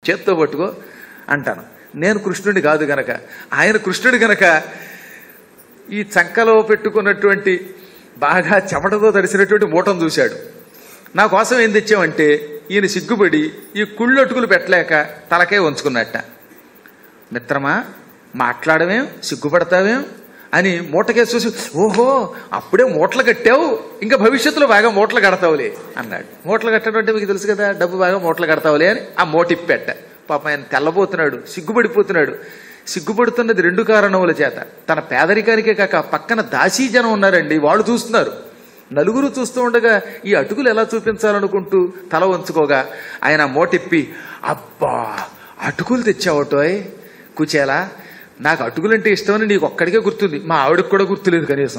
చేత్తో పట్టుకో అంటాను నేను కృష్ణుడి కాదు గనక ఆయన కృష్ణుడి గనక ఈ చంకలో పెట్టుకున్నటువంటి బాగా చెమటతో తడిసినటువంటి మూటను చూశాడు నా కోసం ఏం తెచ్చామంటే ఈయన సిగ్గుపడి ఈ కుళ్ళొటుకులు పెట్టలేక తలకే ఉంచుకున్నట్ట మిత్రమా మాట్లాడమేం సిగ్గుపడతావేం అని మూటకేసి చూసి ఓహో అప్పుడే మూటలు కట్టావు ఇంకా భవిష్యత్తులో బాగా మూటలు కడతావులే అన్నాడు మూటలు కట్టడం అంటే మీకు తెలుసు కదా డబ్బు బాగా మూటలు కడతావులే అని ఆ మూట ఇప్పెట్ట పాప ఆయన తెల్లబోతున్నాడు సిగ్గుపడిపోతున్నాడు సిగ్గుపడుతున్నది రెండు కారణముల చేత తన పేదరికానికే కాక పక్కన దాసీ జనం ఉన్నారండి వాళ్ళు చూస్తున్నారు నలుగురు చూస్తూ ఉండగా ఈ అటుకులు ఎలా చూపించాలనుకుంటూ తల వంచుకోగా ఆయన మోటిప్పి అబ్బా అటుకులు తెచ్చావటోయ్ కూచేలా నాకు అటుకులంటే ఇష్టమని నీకు ఒక్కడికే గుర్తుంది మా ఆవిడకి కూడా గుర్తులేదు కనీసం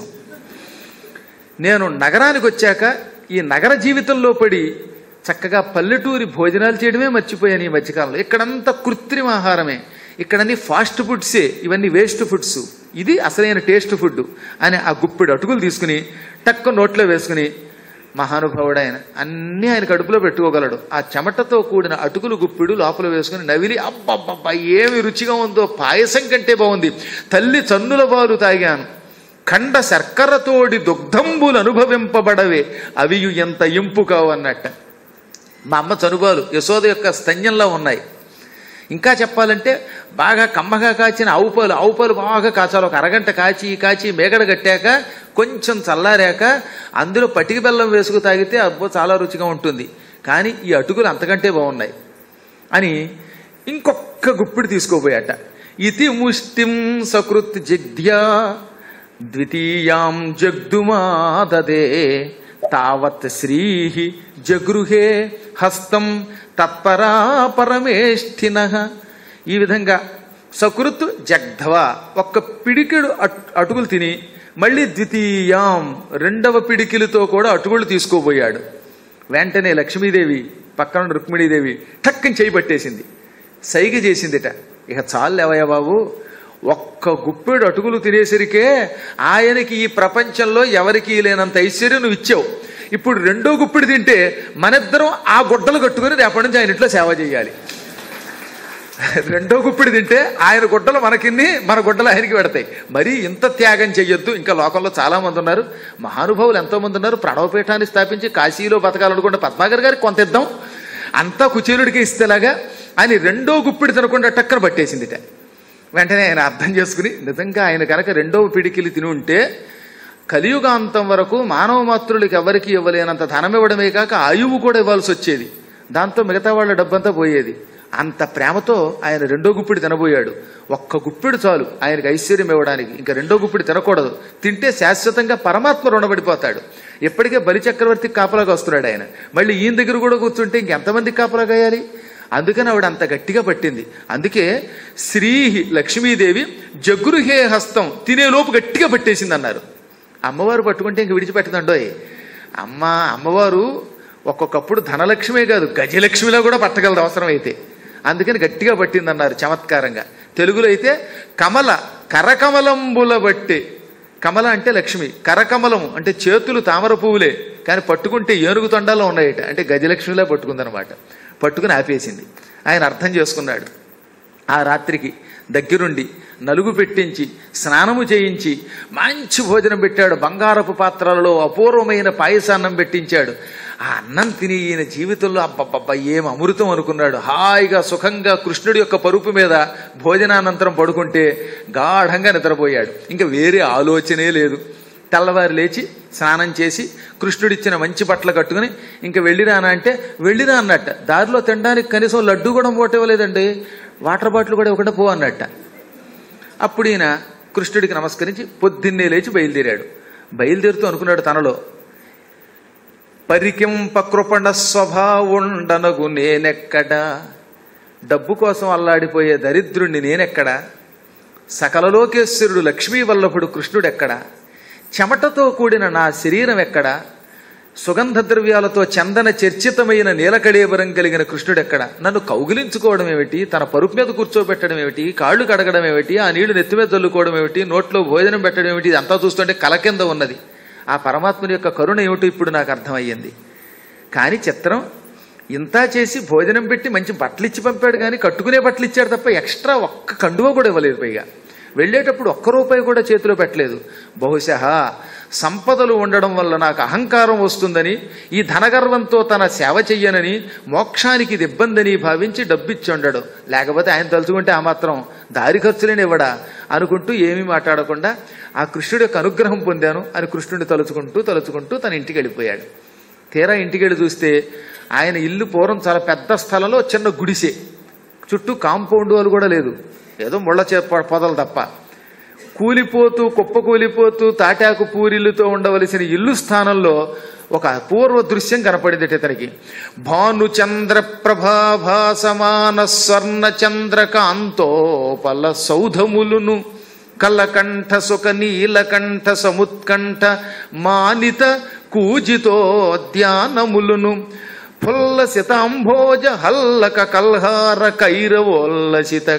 నేను నగరానికి వచ్చాక ఈ నగర జీవితంలో పడి చక్కగా పల్లెటూరి భోజనాలు చేయడమే మర్చిపోయాను ఈ మధ్యకాలంలో ఇక్కడంతా కృత్రిమ ఆహారమే ఇక్కడన్నీ ఫాస్ట్ ఫుడ్సే ఇవన్నీ వేస్ట్ ఫుడ్స్ ఇది అసలైన టేస్ట్ ఫుడ్ అని ఆ గుప్పెడు అటుకులు తీసుకుని టక్కు నోట్లో వేసుకుని మహానుభావుడు ఆయన అన్నీ ఆయన కడుపులో పెట్టుకోగలడు ఆ చెమటతో కూడిన అటుకులు గుప్పిడు లోపల వేసుకుని నవిలి అబ్బబ్బబ్బా ఏమి రుచిగా ఉందో పాయసం కంటే బాగుంది తల్లి చన్నుల బారు తాగాను ఖండ శర్కరతోడి దుగ్ధంబులు అనుభవింపబడవే అవియు ఎంత ఇంపు కావు అన్నట్ట మా అమ్మ చనుబాలు యశోద యొక్క స్తన్యంలో ఉన్నాయి ఇంకా చెప్పాలంటే బాగా కమ్మగా కాచిన ఆవు పాలు ఆవు పాలు బాగా కాచాలి ఒక అరగంట కాచి కాచి మేగడ కట్టాక కొంచెం చల్లారాక అందులో పటికి బెల్లం వేసుకు తాగితే అబ్బో చాలా రుచిగా ఉంటుంది కానీ ఈ అటుకులు అంతకంటే బాగున్నాయి అని ఇంకొక గుప్పిడి తీసుకోపోయాట ఇతి ముష్టిం సకృత్ జగ్ధ్యా ద్వితీయాం జగ్దుమాదదే తావత్ శ్రీ జగృహే హస్తం తత్పరా పరమేష్ఠిన ఈ విధంగా సకృత్ జగ్ధవ ఒక్క పిడికెడు అట్- అటుకులు తిని మళ్ళీ ద్వితీయాం రెండవ పిడికిలతో కూడా అటుకులు తీసుకోబోయాడు వెంటనే లక్ష్మీదేవి పక్కన రుక్మిణీదేవి టక్కని చేయి పట్టేసింది సైగ చేసిందిట ఇక చాలేవయ్య బాబు ఒక్క గుప్పెడు అటుకులు తినేసరికే ఆయనకి ఈ ప్రపంచంలో ఎవరికి లేనంత ఐశ్వర్యం నువ్వు ఇచ్చావు ఇప్పుడు రెండో గుప్పెడు తింటే మనిద్దరం ఆ గుడ్డలు కట్టుకుని రేపటి నుంచి ఆయన ఇంట్లో సేవ చేయాలి రెండో గుప్పిడి తింటే ఆయన గుడ్డలు మనకిన్ని మన గుడ్డలు ఆయనకి పెడతాయి మరి ఇంత త్యాగం చెయ్యొద్దు ఇంకా లోకంలో చాలా మంది ఉన్నారు మహానుభావులు ఎంతో మంది ఉన్నారు ప్రణవపీఠాన్ని స్థాపించి కాశీలో బతకాలనుకుంటే పద్మాగర్ గారికి కొంత ఇద్దాం అంతా కుచేలుడికి ఇస్తేలాగా అని రెండో గుప్పిడి తినకుండా టక్కన పట్టేసిందిట వెంటనే ఆయన అర్థం చేసుకుని నిజంగా ఆయన కనుక రెండవ పిడికిలి తిని ఉంటే కలియుగాంతం వరకు మానవ మాతృలకు ఎవరికి ఇవ్వలేనంత ధనం ఇవ్వడమే కాక ఆయువు కూడా ఇవ్వాల్సి వచ్చేది దాంతో మిగతా వాళ్ళ డబ్బంతా పోయేది అంత ప్రేమతో ఆయన రెండో గుప్పిడి తినబోయాడు ఒక్క గుప్పిడి చాలు ఆయనకి ఐశ్వర్యం ఇవ్వడానికి ఇంకా రెండో గుప్పిడి తినకూడదు తింటే శాశ్వతంగా పరమాత్మ రుణపడిపోతాడు ఇప్పటికే బలి చక్రవర్తికి కాపలాగా వస్తున్నాడు ఆయన మళ్ళీ ఈయన దగ్గర కూడా కూర్చుంటే ఇంకెంతమందికి కాపలా కాయాలి అందుకని ఆవిడ అంత గట్టిగా పట్టింది అందుకే శ్రీ లక్ష్మీదేవి జగృహే హస్తం తినేలోపు గట్టిగా పట్టేసింది అన్నారు అమ్మవారు పట్టుకుంటే ఇంక విడిచిపెట్టదండోయ్ అమ్మ అమ్మవారు ఒక్కొక్కప్పుడు ధనలక్ష్మే కాదు గజలక్ష్మిలో కూడా పట్టగలదు అవసరం అయితే అందుకని గట్టిగా పట్టింది అన్నారు చమత్కారంగా తెలుగులో అయితే కమల కరకమలంబుల బట్టి కమల అంటే లక్ష్మి కరకమలము అంటే చేతులు తామర పువ్వులే కానీ పట్టుకుంటే ఏనుగు తొండాలో ఉన్నాయట అంటే గజలక్ష్మిలా పట్టుకుందనమాట పట్టుకుని ఆపేసింది ఆయన అర్థం చేసుకున్నాడు ఆ రాత్రికి దగ్గరుండి నలుగు పెట్టించి స్నానము చేయించి మంచి భోజనం పెట్టాడు బంగారపు పాత్రలలో అపూర్వమైన పాయసాన్నం పెట్టించాడు ఆ అన్నం తిని ఈయన జీవితంలో అబ్బబ్బబ్బ ఏం అమృతం అనుకున్నాడు హాయిగా సుఖంగా కృష్ణుడి యొక్క పరుపు మీద భోజనానంతరం పడుకుంటే గాఢంగా నిద్రపోయాడు ఇంకా వేరే ఆలోచనే లేదు తెల్లవారు లేచి స్నానం చేసి కృష్ణుడిచ్చిన మంచి బట్టలు కట్టుకుని ఇంకా వెళ్ళిరానా అంటే వెళ్ళిరా అన్నట్ట దారిలో తినడానికి కనీసం లడ్డు కూడా మూటివ్వలేదండి వాటర్ బాటిల్ కూడా ఇవ్వకుండా పో అన్నట్ట అప్పుడు ఈయన కృష్ణుడికి నమస్కరించి పొద్దున్నే లేచి బయలుదేరాడు బయలుదేరుతూ అనుకున్నాడు తనలో పరికింప కృపణ స్వభావుండనగు నేనెక్కడా డబ్బు కోసం అల్లాడిపోయే దరిద్రుణ్ణి నేనెక్కడా సకల లోకేశ్వరుడు లక్ష్మీ వల్లభుడు కృష్ణుడెక్కడా చెమటతో కూడిన నా శరీరం ఎక్కడా సుగంధ ద్రవ్యాలతో చందన చర్చితమైన నీలకళేబరం కలిగిన కృష్ణుడెక్కడ నన్ను కౌగిలించుకోవడం ఏమిటి తన పరుపు మీద కూర్చోబెట్టడం ఏమిటి కాళ్ళు కడగడం ఏమిటి ఆ నీళ్లు నెత్తి మీద చల్లుకోవడం ఏమిటి నోట్లో భోజనం పెట్టడం ఏమిటి ఇదంతా చూస్తుంటే కల కింద ఉన్నది ఆ పరమాత్ముని యొక్క కరుణ ఏమిటో ఇప్పుడు నాకు అర్థమయ్యింది కానీ చిత్రం ఇంత చేసి భోజనం పెట్టి మంచి బట్టలు ఇచ్చి పంపాడు కానీ కట్టుకునే బట్టలు ఇచ్చాడు తప్ప ఎక్స్ట్రా ఒక్క కండువ కూడా ఇవ్వలేదు పైగా వెళ్ళేటప్పుడు ఒక్క రూపాయి కూడా చేతిలో పెట్టలేదు బహుశా సంపదలు ఉండడం వల్ల నాకు అహంకారం వస్తుందని ఈ ధనగర్వంతో తన సేవ చెయ్యనని మోక్షానికి ఇది ఇబ్బందని భావించి డబ్బిచ్చి ఉండడు లేకపోతే ఆయన తలుచుకుంటే ఆ మాత్రం దారి ఖర్చులేని ఇవ్వడా అనుకుంటూ ఏమీ మాట్లాడకుండా ఆ కృష్ణుడి యొక్క అనుగ్రహం పొందాను అని కృష్ణుడిని తలుచుకుంటూ తలుచుకుంటూ తన ఇంటికి వెళ్ళిపోయాడు తీరా ఇంటికి వెళ్ళి చూస్తే ఆయన ఇల్లు పూర్వం చాలా పెద్ద స్థలంలో చిన్న గుడిసె చుట్టూ కాంపౌండ్ వాళ్ళు కూడా లేదు ఏదో ముళ్ళ చే పొదలు తప్ప కూలిపోతూ కుప్ప కూలిపోతూ తాటాకు పూరిల్లుతో ఉండవలసిన ఇల్లు స్థానంలో ఒక అపూర్వ దృశ్యం కనపడింది ఇతనికి భాను చంద్ర ప్రభాభాసమాన స్వర్ణ చంద్ర కాంతోపల సౌధములును కల్లకంఠ సుఖ నీలకంఠ సముత్కంఠ మానిత కూజితోద్యానములును ఫుల్ల సితాంభోజ హల్లక కల్హార కైరవోల్లసిత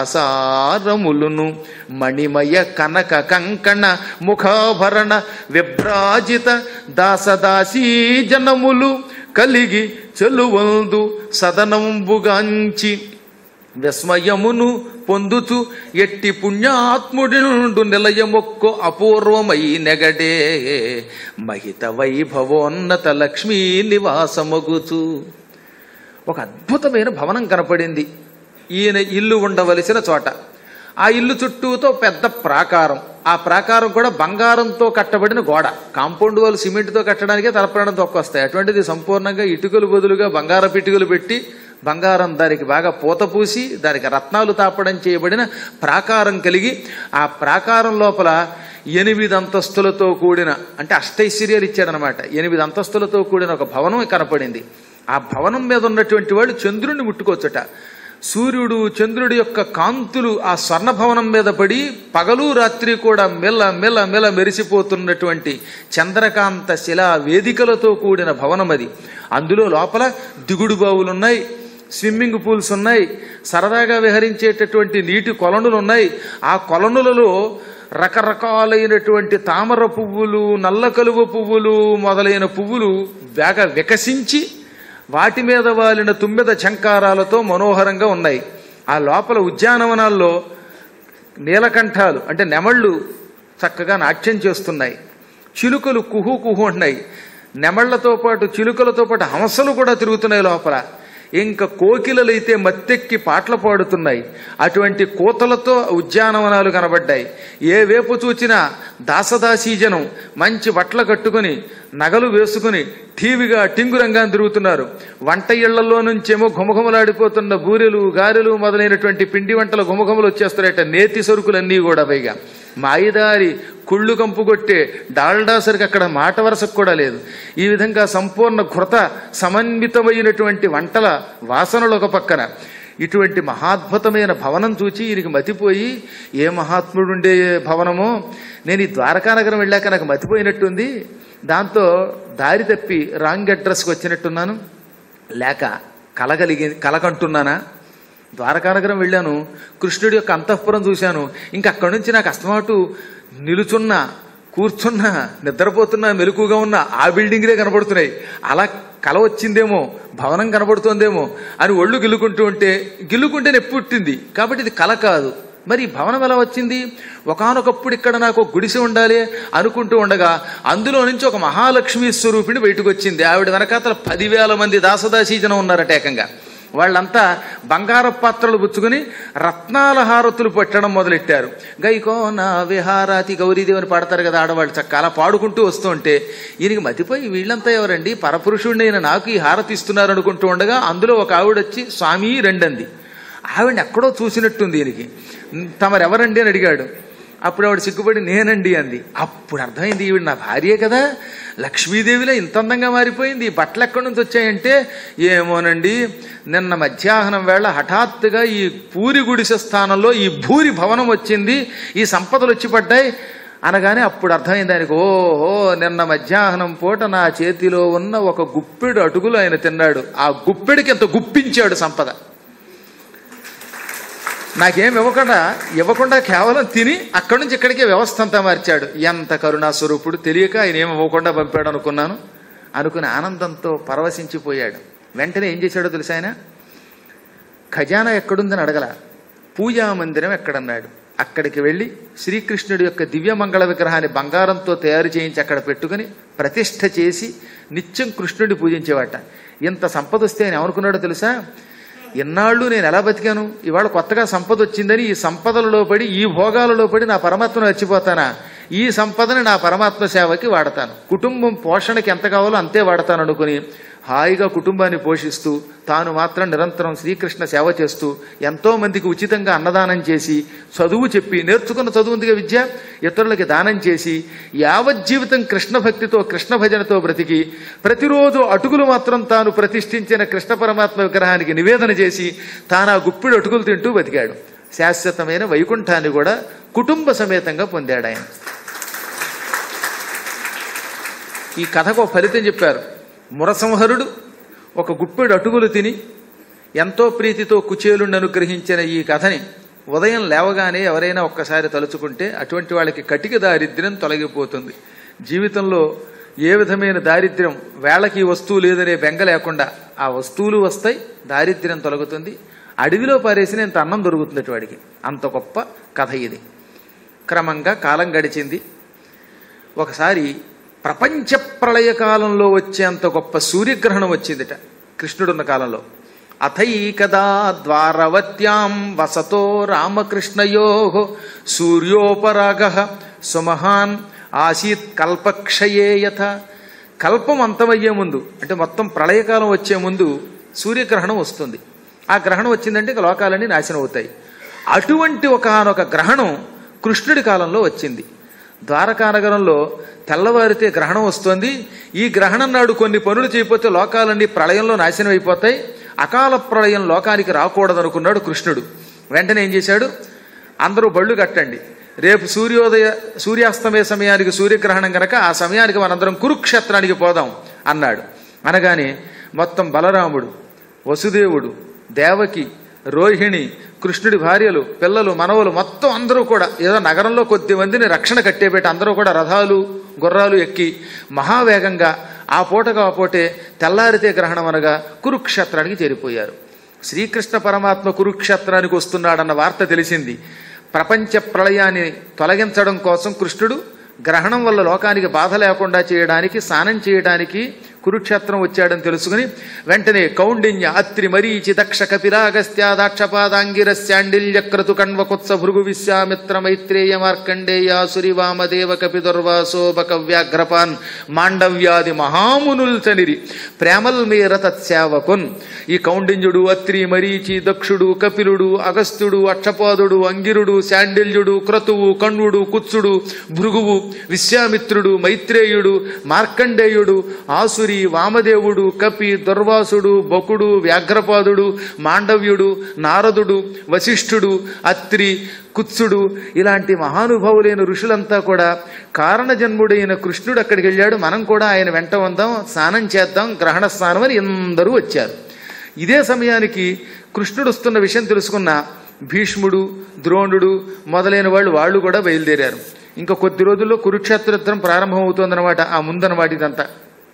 కాసారములును మణిమయ కనక కంకణ ముఖాభరణ విభ్రాజిత దాసదాసీ జనములు కలిగి చెలువందు సదనంబుగాంచి విస్మయమును పొందుచు ఎట్టి పుణ్యాత్ముడి నుండు నిలయమొక్కు అపూర్వమై నెగడే మహిత వైభవోన్నత లక్ష్మీ నివాసమగుచు ఒక అద్భుతమైన భవనం కనపడింది ఈయన ఇల్లు ఉండవలసిన చోట ఆ ఇల్లు చుట్టూతో పెద్ద ప్రాకారం ఆ ప్రాకారం కూడా బంగారంతో కట్టబడిన గోడ కాంపౌండ్ వాళ్ళు సిమెంట్తో కట్టడానికే తలపడడం తొక్కొస్తాయి అటువంటిది సంపూర్ణంగా ఇటుకలు బదులుగా బంగారపు ఇటుకలు పెట్టి బంగారం దానికి బాగా పూత పూసి దానికి రత్నాలు తాపడం చేయబడిన ప్రాకారం కలిగి ఆ ప్రాకారం లోపల ఎనిమిది అంతస్తులతో కూడిన అంటే అష్టైశ్వర్యాలు ఇచ్చాడనమాట ఎనిమిది అంతస్తులతో కూడిన ఒక భవనం కనపడింది ఆ భవనం మీద ఉన్నటువంటి వాళ్ళు చంద్రుడిని ముట్టుకోవచ్చట సూర్యుడు చంద్రుడి యొక్క కాంతులు ఆ స్వర్ణ భవనం మీద పడి పగలు రాత్రి కూడా మెల్ల మెల్ల మెల్ల మెరిసిపోతున్నటువంటి చంద్రకాంత శిలా వేదికలతో కూడిన భవనం అది అందులో లోపల దిగుడు బావులున్నాయి స్విమ్మింగ్ పూల్స్ ఉన్నాయి సరదాగా విహరించేటటువంటి నీటి కొలనులు ఉన్నాయి ఆ కొలనులలో రకరకాలైనటువంటి తామర పువ్వులు నల్ల కలువ పువ్వులు మొదలైన పువ్వులు బాగా వికసించి వాటి మీద వాలిన తుమ్మెద చంకారాలతో మనోహరంగా ఉన్నాయి ఆ లోపల ఉద్యానవనాల్లో నీలకంఠాలు అంటే నెమళ్ళు చక్కగా నాట్యం చేస్తున్నాయి చిలుకలు కుహు కుహు ఉన్నాయి నెమళ్లతో పాటు చిలుకలతో పాటు హంసలు కూడా తిరుగుతున్నాయి లోపల ఇంకా కోకిలలైతే మత్తెక్కి పాటలు పాడుతున్నాయి అటువంటి కోతలతో ఉద్యానవనాలు కనబడ్డాయి ఏ వేపు చూచినా దాసదాసీజనం మంచి బట్టలు కట్టుకుని నగలు వేసుకుని టీవీగా టింగురంగా తిరుగుతున్నారు వంట ఇళ్లలో నుంచేమో ఘుమఘుమలాడిపోతున్న బూరెలు గారెలు మొదలైనటువంటి పిండి వంటల ఘుమఘుమలు వచ్చేస్తారట నేతి సరుకులన్నీ కూడా పైగా మాయిదారి కుళ్ళు కంపు కొట్టే డాల్డా సరికి అక్కడ మాట వరసకు కూడా లేదు ఈ విధంగా సంపూర్ణ కృత సమన్వితమైనటువంటి వంటల వాసనలు ఒక పక్కన ఇటువంటి మహాద్భుతమైన భవనం చూచి ఈయనకి మతిపోయి ఏ మహాత్ముడుండే భవనమో నేను ఈ ద్వారకానగరం వెళ్ళాక నాకు మతిపోయినట్టుంది దాంతో దారి తప్పి రాంగ్ అడ్రస్కి వచ్చినట్టున్నాను లేక కలగలిగి కలకంటున్నానా ద్వారకానగరం వెళ్ళాను కృష్ణుడి యొక్క అంతఃపురం చూశాను ఇంకా అక్కడి నుంచి నాకు అస్తమాటు నిలుచున్నా కూర్చున్నా నిద్రపోతున్నా మెలకుగా ఉన్నా ఆ బిల్డింగ్లే కనబడుతున్నాయి అలా కల వచ్చిందేమో భవనం కనబడుతోందేమో అని ఒళ్ళు గిల్లుకుంటూ ఉంటే గిల్లుకుంటే నొప్పి పుట్టింది కాబట్టి ఇది కల కాదు మరి ఈ భవనం ఎలా వచ్చింది ఒకనొకప్పుడు ఇక్కడ నాకు ఒక గుడిసె ఉండాలి అనుకుంటూ ఉండగా అందులో నుంచి ఒక మహాలక్ష్మి స్వరూపిణి బయటకు వచ్చింది ఆవిడ వెనకాతల పదివేల మంది దాసదాసీజనం ఉన్నారట ఏకంగా వాళ్ళంతా బంగార పాత్రలు పుచ్చుకుని రత్నాల హారతులు పెట్టడం మొదలెట్టారు గైకో నా విహారాతి గౌరీదేవిని పాడతారు కదా ఆడవాళ్ళు చక్క అలా పాడుకుంటూ వస్తూ ఉంటే ఈయనకి మతిపోయి వీళ్ళంతా ఎవరండి పరపురుషుడినైన నాకు ఈ హారతి ఇస్తున్నారు అనుకుంటూ ఉండగా అందులో ఒక ఆవిడ వచ్చి స్వామి రెండంది ఆవిడ ఎక్కడో చూసినట్టుంది ఈయనకి తమరెవరండి అని అడిగాడు అప్పుడు ఆవిడ సిగ్గుపడి నేనండి అంది అప్పుడు అర్థమైంది ఈవిడ నా భార్యే కదా లక్ష్మీదేవిలో ఇంత అందంగా మారిపోయింది ఈ బట్టలు ఎక్కడి నుంచి వచ్చాయంటే ఏమోనండి నిన్న మధ్యాహ్నం వేళ హఠాత్తుగా ఈ పూరి గుడిసె స్థానంలో ఈ భూరి భవనం వచ్చింది ఈ సంపదలు వచ్చి పడ్డాయి అనగానే అప్పుడు అర్థమైంది ఆయనకు ఓహో నిన్న మధ్యాహ్నం పూట నా చేతిలో ఉన్న ఒక గుప్పెడు అటుకులు ఆయన తిన్నాడు ఆ గుప్పెడికి ఎంత గుప్పించాడు సంపద నాకేం ఇవ్వకుండా ఇవ్వకుండా కేవలం తిని అక్కడి నుంచి ఇక్కడికే వ్యవస్థ అంతా మార్చాడు ఎంత కరుణా స్వరూపుడు తెలియక ఆయన ఏమి ఇవ్వకుండా పంపాడు అనుకున్నాను అనుకుని ఆనందంతో పరవశించిపోయాడు వెంటనే ఏం చేశాడో తెలుసా ఆయన ఖజానా ఎక్కడుందని అడగల పూజా మందిరం ఎక్కడన్నాడు అక్కడికి వెళ్ళి శ్రీకృష్ణుడి యొక్క దివ్యమంగళ విగ్రహాన్ని బంగారంతో తయారు చేయించి అక్కడ పెట్టుకుని ప్రతిష్ఠ చేసి నిత్యం కృష్ణుడిని పూజించేవాట ఇంత సంపద వస్తే ఆయన ఏమనుకున్నాడో తెలుసా ఎన్నాళ్ళు నేను ఎలా బతికాను ఇవాళ కొత్తగా సంపద వచ్చిందని ఈ సంపదలలో పడి ఈ భోగాలలో పడి నా పరమాత్మను వచ్చిపోతానా ఈ సంపదని నా పరమాత్మ సేవకి వాడతాను కుటుంబం పోషణకి ఎంత కావాలో అంతే వాడతాను అనుకుని హాయిగా కుటుంబాన్ని పోషిస్తూ తాను మాత్రం నిరంతరం శ్రీకృష్ణ సేవ చేస్తూ ఎంతో మందికి ఉచితంగా అన్నదానం చేసి చదువు చెప్పి నేర్చుకున్న చదువు ఉందిగా విద్య ఇతరులకి దానం చేసి యావజ్జీవితం కృష్ణ భక్తితో కృష్ణ భజనతో బ్రతికి ప్రతిరోజు అటుకులు మాత్రం తాను ప్రతిష్ఠించిన కృష్ణ పరమాత్మ విగ్రహానికి నివేదన చేసి తాను ఆ గుప్పిడి అటుకులు తింటూ బతికాడు శాశ్వతమైన వైకుంఠాన్ని కూడా కుటుంబ సమేతంగా పొందాడు ఆయన ఈ కథకు ఒక ఫలితం చెప్పారు మురసంహరుడు ఒక గుప్పెడు అటుకులు తిని ఎంతో ప్రీతితో కుచేలుండి అనుగ్రహించిన ఈ కథని ఉదయం లేవగానే ఎవరైనా ఒక్కసారి తలుచుకుంటే అటువంటి వాళ్ళకి కటిక దారిద్ర్యం తొలగిపోతుంది జీవితంలో ఏ విధమైన దారిద్ర్యం వేళకి ఈ వస్తువు లేదనే బెంగ లేకుండా ఆ వస్తువులు వస్తాయి దారిద్ర్యం తొలగుతుంది అడవిలో పారేసిన ఇంత అన్నం దొరుకుతుంది వాడికి అంత గొప్ప కథ ఇది క్రమంగా కాలం గడిచింది ఒకసారి ప్రపంచ ప్రళయ కాలంలో వచ్చేంత గొప్ప సూర్యగ్రహణం వచ్చిందిట కృష్ణుడున్న కాలంలో అథైకదా ద్వారవత్యాం వసతో రామకృష్ణయో సూర్యోపరాగ సుమహాన్ ఆసీత్ కల్పక్షయే యథ కల్పం అంతమయ్యే ముందు అంటే మొత్తం ప్రళయకాలం వచ్చే ముందు సూర్యగ్రహణం వస్తుంది ఆ గ్రహణం వచ్చిందంటే ఇక లోకాలన్నీ నాశనం అవుతాయి అటువంటి ఒకనొక గ్రహణం కృష్ణుడి కాలంలో వచ్చింది ద్వారకా నగరంలో తెల్లవారితే గ్రహణం వస్తుంది ఈ గ్రహణం నాడు కొన్ని పనులు చేయకపోతే లోకాలన్నీ ప్రళయంలో నాశనం అయిపోతాయి అకాల ప్రళయం లోకానికి రాకూడదనుకున్నాడు కృష్ణుడు వెంటనే ఏం చేశాడు అందరూ బళ్ళు కట్టండి రేపు సూర్యోదయ సూర్యాస్తమయ సమయానికి సూర్యగ్రహణం గనక ఆ సమయానికి మనందరం కురుక్షేత్రానికి పోదాం అన్నాడు అనగానే మొత్తం బలరాముడు వసుదేవుడు దేవకి రోహిణి కృష్ణుడి భార్యలు పిల్లలు మనవలు మొత్తం అందరూ కూడా ఏదో నగరంలో కొద్ది మందిని రక్షణ కట్టేబెట్టి అందరూ కూడా రథాలు గుర్రాలు ఎక్కి మహావేగంగా ఆ పూటగా ఆ పూటే తెల్లారితే గ్రహణం అనగా కురుక్షేత్రానికి చేరిపోయారు శ్రీకృష్ణ పరమాత్మ కురుక్షేత్రానికి వస్తున్నాడన్న వార్త తెలిసింది ప్రపంచ ప్రళయాన్ని తొలగించడం కోసం కృష్ణుడు గ్రహణం వల్ల లోకానికి బాధ లేకుండా చేయడానికి స్నానం చేయడానికి కురుక్షేత్రం వచ్చాడని తెలుసుకుని వెంటనే కౌండిన్య అత్రి మరీచి దక్ష కపిరాగస్త్య దాక్షపాదాంగిరస్యాండిల్య క్రతు కణ్వకుత్స భృగు విశ్వామిత్ర మైత్రేయ మార్కండేయ సురి వామదేవ కపి దుర్వాసోబక వ్యాఘ్రపాన్ మాండవ్యాది మహామునుల్ చనిరి ప్రేమల్ మీర తత్సేవకున్ ఈ కౌండిన్యుడు అత్రి మరీచి దక్షుడు కపిలుడు అగస్త్యుడు అక్షపాదుడు అంగిరుడు శాండిల్యుడు క్రతువు కణ్వుడు కుత్సుడు భృగువు విశ్వామిత్రుడు మైత్రేయుడు మార్కండేయుడు ఆసురి వామదేవుడు కపి దుర్వాసుడు బకుడు వ్యాఘ్రపాదుడు మాండవ్యుడు నారదుడు వశిష్ఠుడు అత్రి కుత్సుడు ఇలాంటి మహానుభావులైన ఋషులంతా కూడా కారణజన్ముడైన కృష్ణుడు అక్కడికి వెళ్ళాడు మనం కూడా ఆయన వెంట ఉందాం స్నానం చేద్దాం గ్రహణ స్నానం అని అందరూ వచ్చారు ఇదే సమయానికి కృష్ణుడు వస్తున్న విషయం తెలుసుకున్న భీష్ముడు ద్రోణుడు మొదలైన వాళ్ళు వాళ్ళు కూడా బయలుదేరారు ఇంకా కొద్ది రోజుల్లో కురుక్షేత్ర యుద్ధం ప్రారంభం అవుతుందన్నమాట ఆ ముందన్నమాట ఇదంతా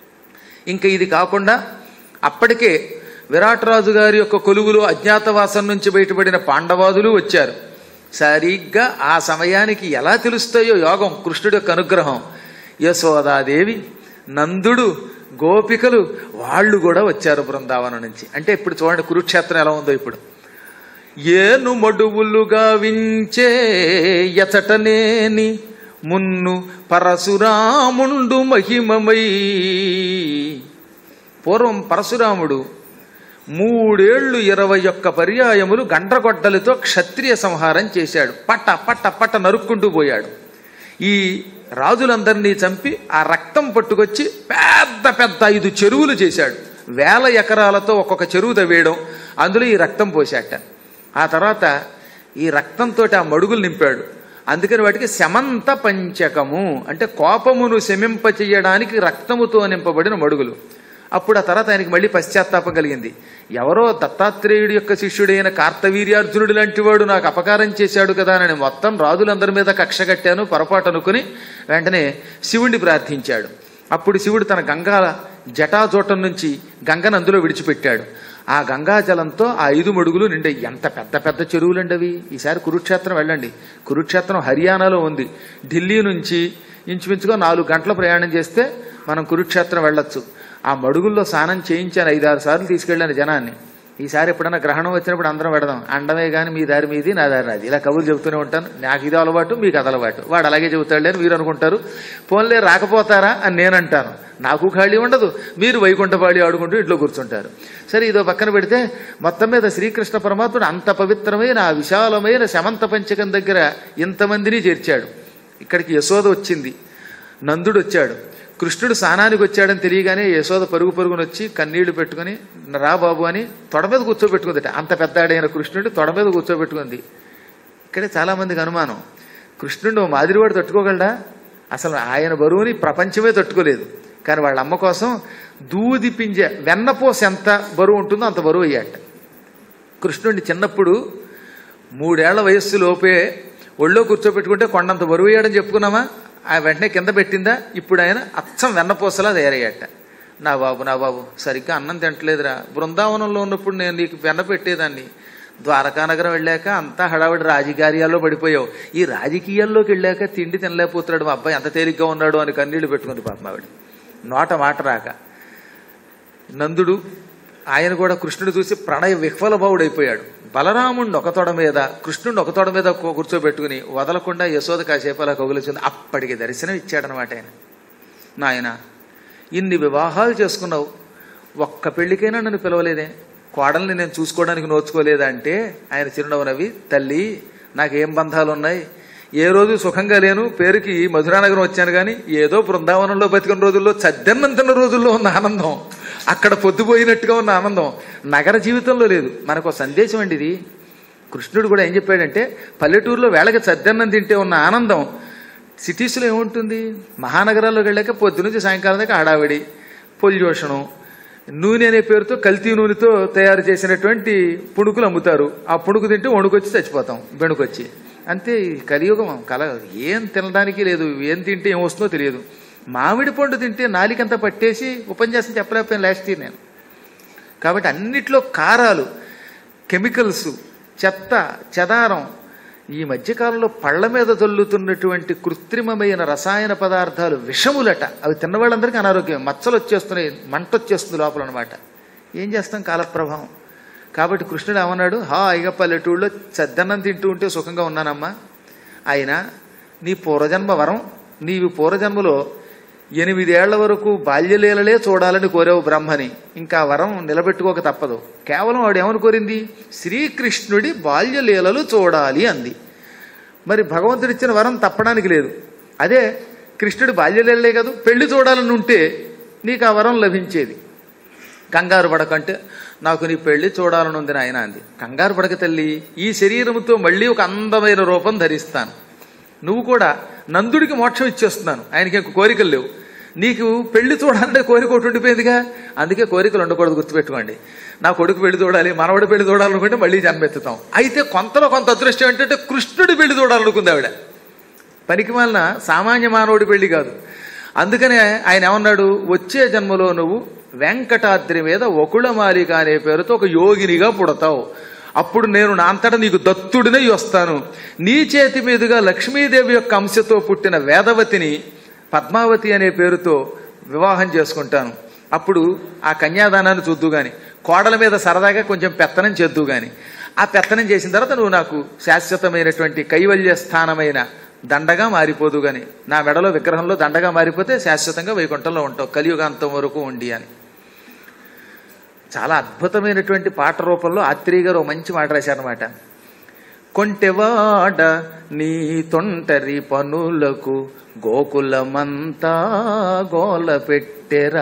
ఇంకా ఇది కాకుండా అప్పటికే విరాటరాజు గారి యొక్క కొలువులో అజ్ఞాతవాసం నుంచి బయటపడిన పాండవాదులు వచ్చారు సరిగ్గా ఆ సమయానికి ఎలా తెలుస్తాయో యోగం కృష్ణుడి యొక్క అనుగ్రహం యశోదాదేవి నందుడు గోపికలు వాళ్ళు కూడా వచ్చారు బృందావనం నుంచి అంటే ఇప్పుడు చూడండి కురుక్షేత్రం ఎలా ఉందో ఇప్పుడు ఏను మడువులుగా వించే ఎచటనేని మున్ను పరశురాముండు మహిమమై పూర్వం పరశురాముడు మూడేళ్లు ఇరవై ఒక్క పర్యాయములు గండ్రగొడ్డలతో క్షత్రియ సంహారం చేశాడు పట్ట పట్ట పట్ట నరుక్కుంటూ పోయాడు ఈ రాజులందరినీ చంపి ఆ రక్తం పట్టుకొచ్చి పెద్ద పెద్ద ఐదు చెరువులు చేశాడు వేల ఎకరాలతో ఒక్కొక్క చెరువు తవ్వేయడం అందులో ఈ రక్తం పోశాట ఆ తర్వాత ఈ రక్తంతో ఆ మడుగులు నింపాడు అందుకని వాటికి శమంత పంచకము అంటే కోపమును శమింప చేయడానికి రక్తముతో నింపబడిన మడుగులు అప్పుడు ఆ తర్వాత ఆయనకి మళ్ళీ పశ్చాత్తాపం కలిగింది ఎవరో దత్తాత్రేయుడి యొక్క శిష్యుడైన కార్తవీర్యార్జునుడు లాంటి వాడు నాకు అపకారం చేశాడు కదా అని మొత్తం రాజులందరి మీద కక్ష కట్టాను పొరపాటు అనుకుని వెంటనే శివుణ్ణి ప్రార్థించాడు అప్పుడు శివుడు తన గంగా జటాజోటం నుంచి గంగను అందులో విడిచిపెట్టాడు ఆ గంగాజలంతో ఆ ఐదు మడుగులు నిండే ఎంత పెద్ద పెద్ద చెరువులండి అవి ఈసారి కురుక్షేత్రం వెళ్ళండి కురుక్షేత్రం హర్యానాలో ఉంది ఢిల్లీ నుంచి ఇంచుమించుగా నాలుగు గంటల ప్రయాణం చేస్తే మనం కురుక్షేత్రం వెళ్ళొచ్చు ఆ మడుగుల్లో స్నానం చేయించాను ఐదారు సార్లు తీసుకెళ్ళాను జనాన్ని ఈసారి ఎప్పుడైనా గ్రహణం వచ్చినప్పుడు అందరం పెడదాం అండమే కానీ మీ దారి మీది నా దారి నాది ఇలా కబుర్లు చెబుతూనే ఉంటాను నాకు ఇది అలవాటు మీకు అది అలవాటు వాడు అలాగే చెబుతాడులే అని మీరు అనుకుంటారు పోన్లే రాకపోతారా అని నేను అంటాను నాకు ఖాళీ ఉండదు మీరు వైకుంఠపాళి ఆడుకుంటూ ఇంట్లో కూర్చుంటారు సరే ఇదో పక్కన పెడితే మొత్తం మీద శ్రీకృష్ణ పరమాత్ముడు అంత పవిత్రమైన ఆ విశాలమైన శమంత పంచకం దగ్గర ఇంతమందిని చేర్చాడు ఇక్కడికి యశోద వచ్చింది నందుడు వచ్చాడు కృష్ణుడు స్నానానికి వచ్చాడని తెలియగానే యశోద పరుగు పరుగున వచ్చి కన్నీళ్లు పెట్టుకుని రా బాబు అని తొడ మీద కూర్చోబెట్టుకుందట అంత పెద్దాడైన కృష్ణుడు తొడ మీద కూర్చోబెట్టుకుంది ఇక్కడే చాలా మందికి అనుమానం కృష్ణుడు ఓ మాదిరివాడు తట్టుకోగలడా అసలు ఆయన బరువుని ప్రపంచమే తట్టుకోలేదు కానీ వాళ్ళ అమ్మ కోసం దూది పింజ వెన్నపోస ఎంత బరువు ఉంటుందో అంత బరువు అయ్యాట కృష్ణుడిని చిన్నప్పుడు మూడేళ్ల వయస్సు లోపే ఒళ్ళో కూర్చోబెట్టుకుంటే కొండంత బరువు అయ్యాడని చెప్పుకున్నామా ఆ వెంటనే కింద పెట్టిందా ఇప్పుడు ఆయన అచ్చం వెన్నపూసలా తయారయ్యాట నా బాబు నా బాబు సరిగ్గా అన్నం తింటలేదురా బృందావనంలో ఉన్నప్పుడు నేను నీకు వెన్న పెట్టేదాన్ని ద్వారకా నగరం వెళ్ళాక అంతా హడావిడి రాజకీయాల్లో పడిపోయావు ఈ రాజకీయాల్లోకి వెళ్ళాక తిండి తినలేకపోతున్నాడు మా అబ్బాయి ఎంత తేలిగ్గా ఉన్నాడు అని కన్నీళ్లు పెట్టుకుంది పాపం ఆవిడ నోట మాట రాక నందుడు ఆయన కూడా కృష్ణుడు చూసి ప్రణయ విహ్వలభావుడైపోయాడు బలరాముణ్ణి ఒక తొడ మీద కృష్ణుడిని ఒక తొడ మీద కూ- కూర్చోబెట్టుకుని వదలకుండా యశోద కాసేపు అలా కగులుచుంది అప్పటికి దర్శనం ఇచ్చాడనమాట ఆయన నాయన ఇన్ని వివాహాలు చేసుకున్నావు ఒక్క పెళ్లికైనా నన్ను పిలవలేదే కోడల్ని నేను చూసుకోవడానికి నోచుకోలేదా అంటే ఆయన చిరునవ్వు నవ్వి తల్లి నాకేం బంధాలు ఉన్నాయి ఏ రోజు సుఖంగా లేను పేరుకి మధురానగరం వచ్చాను కానీ ఏదో బృందావనంలో బతికిన రోజుల్లో చద్దన్నంతిన రోజుల్లో ఉన్న ఆనందం అక్కడ పొద్దుపోయినట్టుగా ఉన్న ఆనందం నగర జీవితంలో లేదు మనకు సందేశం అండి ఇది కృష్ణుడు కూడా ఏం చెప్పాడంటే పల్లెటూరులో వేళకి చద్దన్నం తింటే ఉన్న ఆనందం సిటీస్లో ఏముంటుంది మహానగరాల్లోకి వెళ్ళాక పొద్దు నుంచి సాయంకాలం దాకా హడావిడి పొల్యూషను నూనె అనే పేరుతో కల్తీ నూనెతో తయారు చేసినటువంటి పుణుకులు అమ్ముతారు ఆ పుణుకు తింటే వణుకొచ్చి చచ్చిపోతాం బెణుకొచ్చి అంతే ఈ కలియుగం కల ఏం తినడానికి లేదు ఏం తింటే ఏం వస్తుందో తెలియదు మామిడి పండు తింటే నాలికంతా పట్టేసి ఉపన్యాసం చెప్పలేకపోయాను లాస్ట్ ఇయర్ నేను కాబట్టి అన్నిట్లో కారాలు కెమికల్స్ చెత్త చెదారం ఈ మధ్యకాలంలో పళ్ళ మీద చల్లుతున్నటువంటి కృత్రిమమైన రసాయన పదార్థాలు విషములట అవి తిన్న వాళ్ళందరికీ అనారోగ్యం మచ్చలు వచ్చేస్తున్నాయి మంట వచ్చేస్తుంది లోపల అనమాట ఏం చేస్తాం కాలప్రభావం కాబట్టి కృష్ణుడు ఏమన్నాడు హాయిగా పల్లెటూళ్ళలో చద్దన్నం తింటూ ఉంటే సుఖంగా ఉన్నానమ్మా ఆయన నీ పూర్వజన్మ వరం నీవు పూర్వజన్మలో ఎనిమిదేళ్ల వరకు బాల్యలీలలే చూడాలని కోరావు బ్రహ్మని ఇంకా వరం నిలబెట్టుకోక తప్పదు కేవలం వాడు ఏమని కోరింది శ్రీకృష్ణుడి బాల్యలీలలు చూడాలి అంది మరి భగవంతుడు ఇచ్చిన వరం తప్పడానికి లేదు అదే కృష్ణుడి బాల్యలీలలే కాదు పెళ్లి చూడాలని ఉంటే నీకు ఆ వరం లభించేది కంగారు పడకంటే నాకు నీ పెళ్లి చూడాలని ఉంది నాయన అంది కంగారు పడక తల్లి ఈ శరీరముతో మళ్ళీ ఒక అందమైన రూపం ధరిస్తాను నువ్వు కూడా నందుడికి మోక్షం ఇచ్చేస్తున్నాను ఆయనకి ఇంక కోరికలు లేవు నీకు పెళ్లి చూడాలంటే కోరిక ఒకటి ఉండిపోయిందిగా అందుకే కోరికలు ఉండకూడదు గుర్తుపెట్టుకోండి నా కొడుకు పెళ్లి చూడాలి మనవడి పెళ్లి చూడాలనుకుంటే మళ్ళీ జన్మెత్తుతాం అయితే కొంతలో కొంత అదృష్టం ఏంటంటే కృష్ణుడి పెళ్లి చూడాలనుకుంది ఆవిడ పనికి వలన సామాన్య మానవుడి పెళ్లి కాదు అందుకనే ఆయన ఏమన్నాడు వచ్చే జన్మలో నువ్వు వెంకటాద్రి మీద ఒకుళమాలిక అనే పేరుతో ఒక యోగినిగా పుడతావు అప్పుడు నేను నా అంతటా నీకు దత్తుడినై వస్తాను నీ చేతి మీదుగా లక్ష్మీదేవి యొక్క అంశతో పుట్టిన వేదవతిని పద్మావతి అనే పేరుతో వివాహం చేసుకుంటాను అప్పుడు ఆ కన్యాదానాన్ని చూద్దు గాని కోడల మీద సరదాగా కొంచెం పెత్తనం చేద్దు గాని ఆ పెత్తనం చేసిన తర్వాత నువ్వు నాకు శాశ్వతమైనటువంటి కైవల్య స్థానమైన దండగా మారిపోదు గాని నా మెడలో విగ్రహంలో దండగా మారిపోతే శాశ్వతంగా వైకుంఠంలో ఉంటావు కలియుగాంతం వరకు ఉండి అని చాలా అద్భుతమైనటువంటి పాట రూపంలో ఆత్రేయ గారు ఓ మంచి మాట రాశారనమాట కొంటెవాడ నీ తొంటరి పనులకు గోకులమంతా గోల పెట్టెరా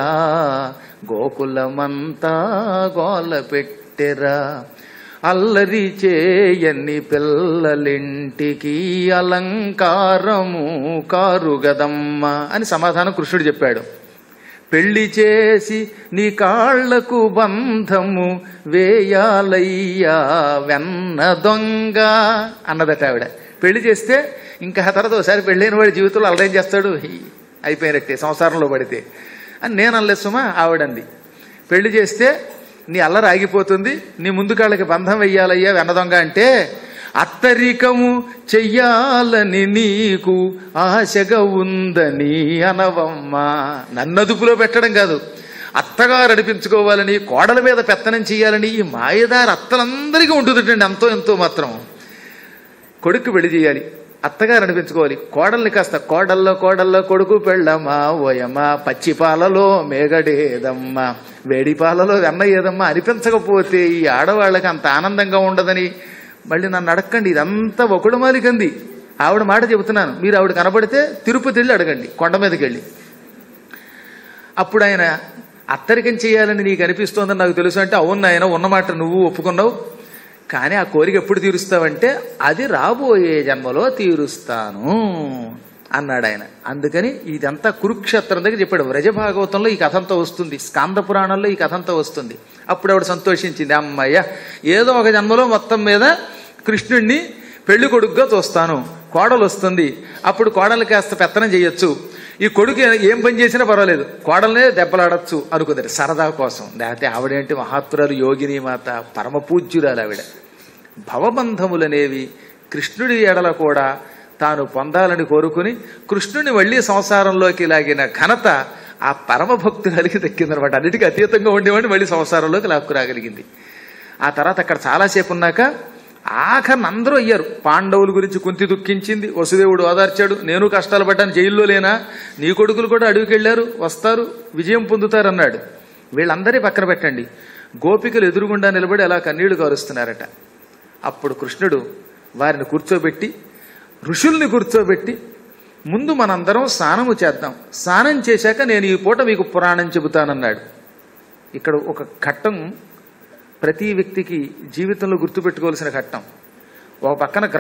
గోకులమంతా గోల పెట్టెరా అల్లరి చేయని పిల్లలింటికి అలంకారము కారుగదమ్మ అని సమాధానం కృష్ణుడు చెప్పాడు పెళ్లి చేసి నీ కాళ్లకు బంధము వేయాలయ్యా వెన్న దొంగ అన్నదట ఆవిడ పెళ్లి చేస్తే ఇంకా ఆ తర్వాత ఒకసారి పెళ్ళైన వాడి జీవితంలో అలరేం చేస్తాడు హీ, అయిపోయినట్టే సంసారంలో పడితే అని నేను అనలేదు సుమా ఆవిడంది పెళ్లి చేస్తే నీ అల్లరి ఆగిపోతుంది నీ ముందు కాళ్ళకి బంధం వెయ్యాలయ్యా వెన్నదొంగ అంటే అత్తరికము చెయ్యాలని నీకు ఆశగా ఉందని అనవమ్మా నన్ను అదుపులో పెట్టడం కాదు అత్తగారు అనిపించుకోవాలని కోడల మీద పెత్తనం చేయాలని ఈ మాయదారి అత్తలందరికీ ఉంటుందండి ఎంతో ఎంతో మాత్రం కొడుకు పెళ్లి చేయాలి అత్తగారు అనిపించుకోవాలి కోడల్ని కాస్త కోడల్లో కోడల్లో కొడుకు పెళ్ళమ్మా ఓయమ్మా పచ్చి పాలలో మేగడేదమ్మా వేడి పాలలో వెన్న ఏదమ్మా అనిపించకపోతే ఈ ఆడవాళ్ళకి అంత ఆనందంగా ఉండదని మళ్ళీ నన్ను అడగండి ఇదంతా ఒకడు మాలికంది ఆవిడ మాట చెబుతున్నాను మీరు ఆవిడ కనపడితే తిరుపతి వెళ్ళి అడగండి కొండ మీదకి వెళ్ళి అప్పుడు ఆయన అత్తరికం చేయాలని నీకు అనిపిస్తోందని నాకు తెలుసు అంటే అవును ఆయన ఉన్నమాట నువ్వు ఒప్పుకున్నావు కానీ ఆ కోరిక ఎప్పుడు తీరుస్తావంటే అది రాబోయే జన్మలో తీరుస్తాను అన్నాడు ఆయన అందుకని ఇదంతా కురుక్షేత్రం దగ్గర చెప్పాడు వ్రజభాగవతంలో ఈ కథంతా వస్తుంది స్కాంద పురాణంలో ఈ కథంతా వస్తుంది అప్పుడు ఆవిడ సంతోషించింది అమ్మయ్య ఏదో ఒక జన్మలో మొత్తం మీద కృష్ణుణ్ణి పెళ్లి కొడుకుగా చూస్తాను కోడలు వస్తుంది అప్పుడు కోడలు కాస్త పెత్తనం చేయొచ్చు ఈ కొడుకు ఏం పని చేసినా పర్వాలేదు కోడలనే దెబ్బలాడచ్చు అనుకుందరు సరదా కోసం లేకపోతే ఆవిడేంటి మహాత్మురాలు యోగిని మాత పరమ పూజ్యురాలు ఆవిడ భవబంధములనేవి కృష్ణుడి ఎడల కూడా తాను పొందాలని కోరుకుని కృష్ణుని మళ్ళీ సంసారంలోకి లాగిన ఘనత ఆ పరమ భక్తురాలికి దక్కిందనమాట అన్నిటికీ అతీతంగా ఉండేవాడిని మళ్ళీ సంసారంలోకి లాక్కురాగలిగింది ఆ తర్వాత అక్కడ చాలాసేపు ఉన్నాక ఆఖరిని అందరూ అయ్యారు పాండవుల గురించి కుంతి దుఃఖించింది వసుదేవుడు ఓదార్చాడు నేను కష్టాలు పడ్డాను జైల్లో లేనా నీ కొడుకులు కూడా అడవికి వెళ్ళారు వస్తారు విజయం పొందుతారు అన్నాడు వీళ్ళందరి పక్కన పెట్టండి గోపికలు ఎదురుగుండా నిలబడి అలా కన్నీళ్లు కారుస్తున్నారట అప్పుడు కృష్ణుడు వారిని కూర్చోబెట్టి ఋషుల్ని కూర్చోబెట్టి ముందు మనందరం స్నానము చేద్దాం స్నానం చేశాక నేను ఈ పూట మీకు పురాణం చెబుతానన్నాడు ఇక్కడ ఒక ఘట్టం ప్రతి వ్యక్తికి జీవితంలో గుర్తుపెట్టుకోవాల్సిన ఘట్టం ఒక పక్కన